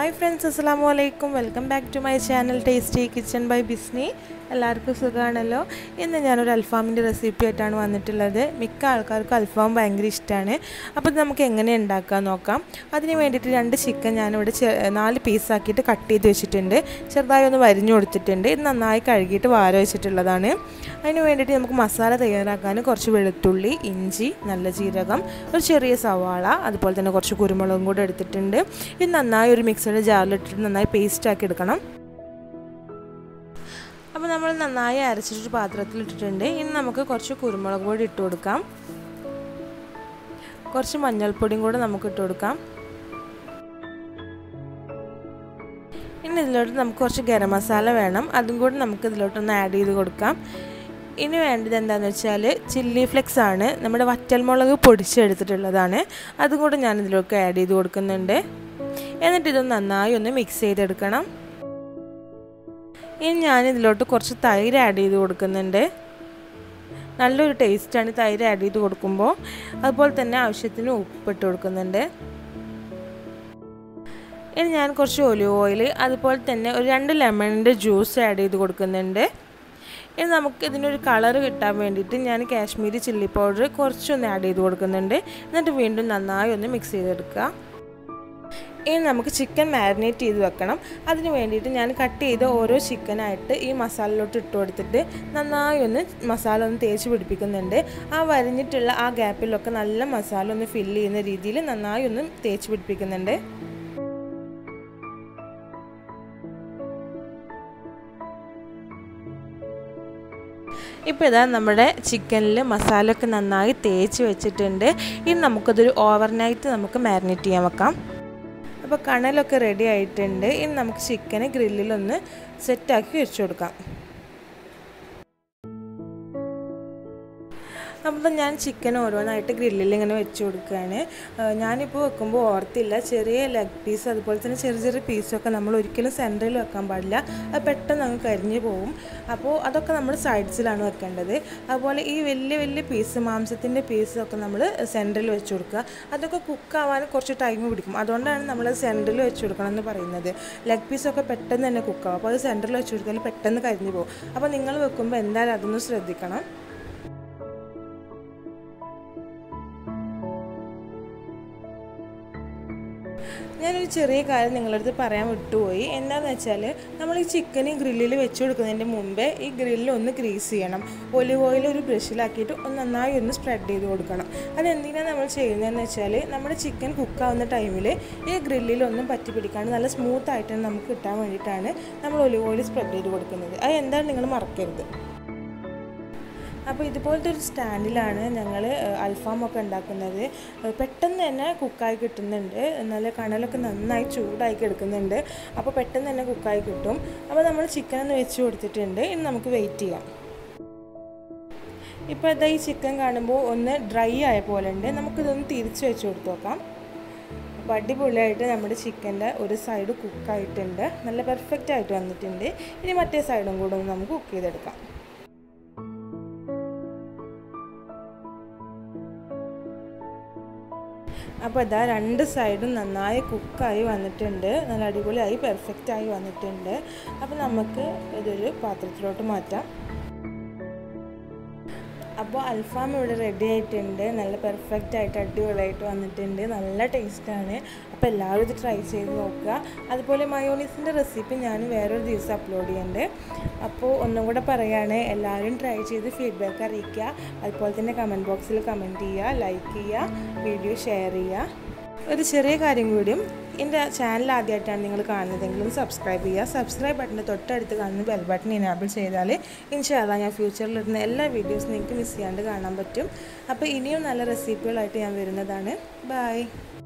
hi friends അസ്സാം വലൈക്കും welcome back to my channel tasty kitchen by Bisni എല്ലാവർക്കും സുഖമാണല്ലോ ഇന്ന് ഞാനൊരു അൽഫാമിൻ്റെ റെസിപ്പി ആയിട്ടാണ് വന്നിട്ടുള്ളത് മിക്ക ആൾക്കാർക്കും അൽഫാം ഭയങ്കര ഇഷ്ടമാണ് അപ്പോൾ ഇത് നമുക്ക് എങ്ങനെ ഉണ്ടാക്കാൻ നോക്കാം അതിന് വേണ്ടിയിട്ട് രണ്ട് ചിക്കൻ ഞാനിവിടെ ചെ നാല് പീസാക്കിയിട്ട് കട്ട് ചെയ്ത് വെച്ചിട്ടുണ്ട് ചെറുതായി ഒന്ന് വരിഞ്ഞു കൊടുത്തിട്ടുണ്ട് ഇത് നന്നായി കഴുകിയിട്ട് വാര വെച്ചിട്ടുള്ളതാണ് അതിന് വേണ്ടിയിട്ട് നമുക്ക് മസാല തയ്യാറാക്കാൻ കുറച്ച് വെളുത്തുള്ളി ഇഞ്ചി നല്ല ജീരകം ഒരു ചെറിയ സവാള അതുപോലെ തന്നെ കുറച്ച് കുരുമുളകും കൂടെ എടുത്തിട്ടുണ്ട് ഇത് നന്നായി ഒരു മിക്സിയുടെ ജാറിലിട്ടിട്ട് നന്നായി പേസ്റ്റ് ആക്കി എടുക്കണം അപ്പോൾ നമ്മൾ നന്നായി അരച്ചിട്ട് പാത്രത്തിൽ ഇട്ടിട്ടുണ്ട് ഇനി നമുക്ക് കുറച്ച് കുരുമുളക് പൊടി ഇട്ട് കൊടുക്കാം കുറച്ച് മഞ്ഞൾപ്പൊടിയും കൂടെ നമുക്ക് ഇട്ട് കൊടുക്കാം ഇനി ഇതിലോട്ട് നമുക്ക് കുറച്ച് ഗരം മസാല വേണം അതും കൂടി നമുക്ക് ഇതിലോട്ടൊന്ന് ആഡ് ചെയ്ത് കൊടുക്കാം ഇനി വേണ്ടത് എന്താണെന്ന് വെച്ചാൽ ചില്ലി ഫ്ലെക്സ് ആണ് നമ്മുടെ വറ്റൽമുളക് പൊടിച്ചെടുത്തിട്ടുള്ളതാണ് അതും കൂടെ ഞാൻ ഇതിലേക്ക് ആഡ് ചെയ്ത് കൊടുക്കുന്നുണ്ട് എന്നിട്ട് ഇതൊന്ന് നന്നായി ഒന്ന് മിക്സ് ചെയ്തെടുക്കണം ഇനി ഞാൻ ഇതിലോട്ട് കുറച്ച് തൈര് ആഡ് ചെയ്ത് കൊടുക്കുന്നുണ്ട് നല്ലൊരു ടേസ്റ്റാണ് തൈര് ആഡ് ചെയ്ത് കൊടുക്കുമ്പോൾ അതുപോലെ തന്നെ ആവശ്യത്തിന് ഉപ്പിട്ട് കൊടുക്കുന്നുണ്ട് ഇനി ഞാൻ കുറച്ച് ഒലിവ് ഓയിൽ അതുപോലെ തന്നെ ഒരു രണ്ട് ലെമണിൻ്റെ ജ്യൂസ് ആഡ് ചെയ്ത് കൊടുക്കുന്നുണ്ട് ഇനി നമുക്ക് ഇതിനൊരു കളർ കിട്ടാൻ വേണ്ടിയിട്ട് ഞാൻ കാശ്മീരി ചില്ലി പൗഡർ കുറച്ചൊന്ന് ആഡ് ചെയ്ത് കൊടുക്കുന്നുണ്ട് എന്നിട്ട് വീണ്ടും നന്നായി ഒന്ന് മിക്സ് ചെയ്തെടുക്കുക ഇനി നമുക്ക് ചിക്കൻ മാരിനേറ്റ് ചെയ്ത് വെക്കണം അതിന് വേണ്ടിയിട്ട് ഞാൻ കട്ട് ചെയ്ത ഓരോ ചിക്കനായിട്ട് ഈ മസാലയിലോട്ട് ഇട്ട് കൊടുത്തിട്ട് നന്നായി ഒന്ന് മസാല ഒന്ന് തേച്ച് പിടിപ്പിക്കുന്നുണ്ട് ആ വരിഞ്ഞിട്ടുള്ള ആ ഗ്യാപ്പിലൊക്കെ നല്ല മസാല ഒന്ന് ഫില്ല് ചെയ്യുന്ന രീതിയിൽ നന്നായി ഒന്ന് തേച്ച് പിടിപ്പിക്കുന്നുണ്ട് ഇപ്പോൾ ഇതാ നമ്മുടെ ചിക്കനിൽ മസാല ഒക്കെ നന്നായി തേച്ച് വെച്ചിട്ടുണ്ട് ഇനി നമുക്കതൊരു ഓവർനൈറ്റ് നമുക്ക് മാരിനേറ്റ് ചെയ്യാൻ വെക്കാം അപ്പോൾ കണലൊക്കെ റെഡി ആയിട്ടുണ്ട് ഇനി നമുക്ക് ചിക്കന് ഗ്രില്ലിലൊന്ന് സെറ്റാക്കി വെച്ച് കൊടുക്കാം അപ്പോൾ ഞാൻ ചിക്കൻ ഓരോന്നായിട്ട് ഗ്രില്ലിൽ ഇങ്ങനെ വെച്ച് കൊടുക്കുകയാണ് ഞാനിപ്പോൾ വെക്കുമ്പോൾ ഓർത്തില്ല ചെറിയ ലെഗ് പീസ് അതുപോലെ തന്നെ ചെറിയ ചെറിയ പീസൊക്കെ നമ്മൾ ഒരിക്കലും സെൻറ്ററിൽ വെക്കാൻ പാടില്ല അത് പെട്ടെന്ന് അങ്ങ് കരിഞ്ഞു പോകും അപ്പോൾ അതൊക്കെ നമ്മൾ സൈഡ്സിലാണ് വെക്കേണ്ടത് അതുപോലെ ഈ വലിയ വലിയ പീസ് മാംസത്തിൻ്റെ പീസൊക്കെ നമ്മൾ സെൻറ്ററിൽ വെച്ച് കൊടുക്കുക അതൊക്കെ കുക്കാവാൻ കുറച്ച് ടൈം പിടിക്കും അതുകൊണ്ടാണ് നമ്മൾ സെൻറ്ററിൽ വെച്ച് കൊടുക്കണം എന്ന് പറയുന്നത് ലെഗ് പീസൊക്കെ പെട്ടെന്ന് തന്നെ കുക്കാവും അപ്പോൾ അത് സെൻറ്ററിൽ വെച്ച് കൊടുത്താൽ പെട്ടെന്ന് കരിഞ്ഞു പോകും അപ്പോൾ നിങ്ങൾ വെക്കുമ്പോൾ എന്തായാലും അതൊന്ന് ശ്രദ്ധിക്കണം ഞാനൊരു ചെറിയ കാര്യം നിങ്ങളുടെ അടുത്ത് പറയാൻ വിട്ടുപോയി എന്താണെന്ന് വെച്ചാൽ നമ്മൾ ഈ ചിക്കൻ ഗ്രില്ലിൽ വെച്ച് കൊടുക്കുന്നതിൻ്റെ മുമ്പേ ഈ ഗ്രില്ല് ഒന്ന് ഗ്രീസ് ചെയ്യണം ഒലിവ് ഓയിൽ ഒരു ബ്രഷിലാക്കിയിട്ട് ഒന്ന് നന്നായി ഒന്ന് സ്പ്രെഡ് ചെയ്ത് കൊടുക്കണം അതെന്തിനാണ് നമ്മൾ ചെയ്യുന്നതെന്ന് വെച്ചാൽ നമ്മുടെ ചിക്കൻ കുക്കാവുന്ന ടൈമിൽ ഈ ഗ്രില്ലിൽ ഒന്നും പറ്റി പിടിക്കാണ്ട് നല്ല സ്മൂത്ത് ആയിട്ട് നമുക്ക് കിട്ടാൻ വേണ്ടിയിട്ടാണ് നമ്മൾ ഒലിവ് ഓയിൽ സ്പ്രെഡ് ചെയ്ത് കൊടുക്കുന്നത് അത് എന്താണ് നിങ്ങൾ മറക്കരുത് അപ്പോൾ ഇതുപോലത്തെ ഒരു സ്റ്റാൻഡിലാണ് ഞങ്ങൾ അൽഫാമൊക്കെ ഉണ്ടാക്കുന്നത് പെട്ടെന്ന് തന്നെ കുക്കായി കിട്ടുന്നുണ്ട് നല്ല കണലൊക്കെ നന്നായി ചൂടായി കിടക്കുന്നുണ്ട് അപ്പോൾ പെട്ടെന്ന് തന്നെ കുക്കായി കിട്ടും അപ്പോൾ നമ്മൾ ചിക്കൻ ഒന്ന് വെച്ച് കൊടുത്തിട്ടുണ്ട് ഇനി നമുക്ക് വെയിറ്റ് ചെയ്യാം ഇപ്പോൾ ഇതാ ഈ ചിക്കൻ കാണുമ്പോൾ ഒന്ന് ഡ്രൈ ആയ പോലെ ഉണ്ട് നമുക്കിതൊന്ന് തിരിച്ച് വെച്ച് കൊടുത്ത് നോക്കാം അപ്പോൾ അടിപൊളിയായിട്ട് നമ്മുടെ ചിക്കൻ്റെ ഒരു സൈഡ് കുക്കായിട്ടുണ്ട് നല്ല പെർഫെക്റ്റ് ആയിട്ട് വന്നിട്ടുണ്ട് ഇനി മറ്റേ സൈഡും കൂടെ ഒന്ന് നമുക്ക് കുക്ക് ചെയ്തെടുക്കാം അപ്പോൾ ഇതാ രണ്ട് സൈഡും നന്നായി കുക്കായി വന്നിട്ടുണ്ട് നല്ല അടിപൊളിയായി പെർഫെക്റ്റായി വന്നിട്ടുണ്ട് അപ്പോൾ നമുക്ക് ഇതൊരു പാത്രത്തിലോട്ട് മാറ്റാം അപ്പോൾ അൽഫാം ഇവിടെ റെഡി ആയിട്ടുണ്ട് നല്ല പെർഫെക്റ്റ് ആയിട്ട് അടിപൊളിയായിട്ട് വന്നിട്ടുണ്ട് നല്ല ടേസ്റ്റാണ് അപ്പോൾ എല്ലാവരും ഇത് ട്രൈ ചെയ്ത് നോക്കുക അതുപോലെ മയോണീസിൻ്റെ റെസിപ്പി ഞാൻ വേറൊരു ദിവസം അപ്ലോഡ് ചെയ്യുന്നുണ്ട് അപ്പോൾ ഒന്നും കൂടെ പറയുകയാണ് എല്ലാവരും ട്രൈ ചെയ്ത് ഫീഡ്ബാക്ക് അറിയിക്കുക അതുപോലെ തന്നെ കമൻറ്റ് ബോക്സിൽ കമൻറ്റ് ചെയ്യുക ലൈക്ക് ചെയ്യുക വീഡിയോ ഷെയർ ചെയ്യുക ഒരു ചെറിയ കാര്യം കൂടിയും എൻ്റെ ചാനൽ ആദ്യമായിട്ടാണ് നിങ്ങൾ കാണുന്നതെങ്കിലും സബ്സ്ക്രൈബ് ചെയ്യുക സബ്സ്ക്രൈബ് ബട്ടൻ്റെ തൊട്ടടുത്ത് കാണുന്ന ബെൽ ബട്ടൺ ഇനാബിൾ ചെയ്താൽ ഇൻഷാല്ല ഞാൻ ഫ്യൂച്ചറിൽ ഇടുന്ന എല്ലാ വീഡിയോസും നിങ്ങൾക്ക് മിസ് ചെയ്യാണ്ട് കാണാൻ പറ്റും അപ്പോൾ ഇനിയും നല്ല റെസിപ്പികളായിട്ട് ഞാൻ വരുന്നതാണ് ബായ്